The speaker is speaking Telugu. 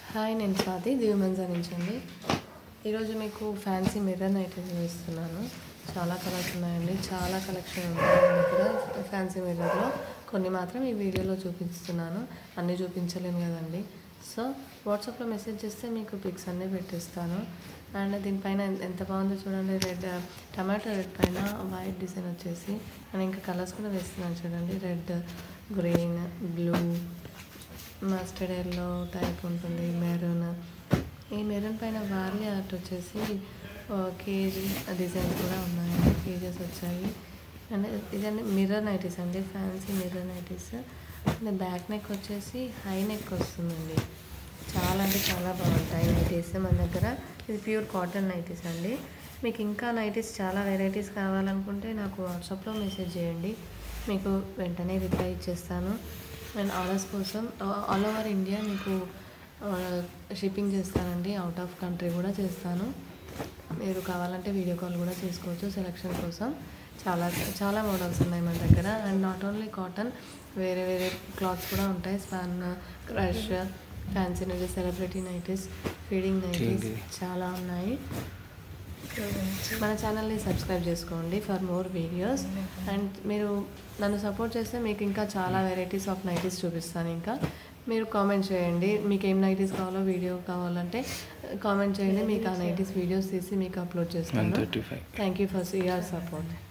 హాయ్ నేను స్వాతి దివ్యమంజ నుంచి అండి ఈరోజు మీకు ఫ్యాన్సీ మిర్రర్ నైట్ చూపిస్తున్నాను చాలా కలర్స్ ఉన్నాయండి చాలా కలెక్షన్ ఉంది మన దగ్గర ఫ్యాన్సీ మిర్రర్లో కొన్ని మాత్రం ఈ వీడియోలో చూపిస్తున్నాను అన్నీ చూపించలేను కదండి సో వాట్సాప్లో మెసేజ్ చేస్తే మీకు పిక్స్ అన్నీ పెట్టిస్తాను అండ్ దీనిపైన ఎన్- ఎంత బాగుందో చూడండి రెడ్ టమాటో రెడ్ పైన వైట్ డిజైన్ వచ్చేసి అండ్ ఇంకా కలర్స్ కూడా వేస్తున్నాను చూడండి red green blue mustard yellow type ఉంటుంది మెరూన్ ఈ మెరూన్ పైన వారి ఆర్ట్ వచ్చేసి కేజీ డిజైన్ కూడా ఉన్నాయి కేజెస్ వచ్చాయి అండ్ ఇదండి మిర్రర్ నైటీస్ అండి fancy mirror nighties and back neck వచ్చేసి హై నెక్ వస్తుందండి చాలా అంటే చాలా బాగుంటాయి నైటీస్ మన దగ్గర ఇది ప్యూర్ కాటన్ నైటీస్ అండి మీకు ఇంకా నైటీస్ చాలా వెరైటీస్ కావాలనుకుంటే నాకు వాట్సాప్లో మెసేజ్ చేయండి మీకు వెంటనే రిప్లై ఇచ్చేస్తాను అండ్ ఆర్డర్స్ కోసం ఆల్ ఓవర్ ఇండియా మీకు షిప్పింగ్ చేస్తానండి అవుట్ ఆఫ్ కంట్రీ కూడా చేస్తాను మీరు కావాలంటే వీడియో కాల్ కూడా చేసుకోవచ్చు సెలెక్షన్ కోసం చాలా చాలా మోడల్స్ ఉన్నాయి మన దగ్గర అండ్ నాట్ ఓన్లీ కాటన్ వేరే వేరే క్లాత్స్ కూడా ఉంటాయి స్పాన్ crush fancy nighties celebrity nighties feeding nighties చాలా ఉన్నాయి మన ఛానల్ని సబ్స్క్రైబ్ చేసుకోండి ఫర్ మోర్ వీడియోస్ అండ్ మీరు నన్ను సపోర్ట్ చేస్తే మీకు ఇంకా చాలా వెరైటీస్ ఆఫ్ నైటీస్ చూపిస్తాను ఇంకా మీరు కామెంట్ చేయండి మీకు ఏం నైటీస్ కావాలో వీడియో కావాలంటే కామెంట్ చేయండి మీకు ఆ నైటీస్ వీడియోస్ తీసి మీకు అప్లోడ్ చేస్తాను thirty five thank you for your support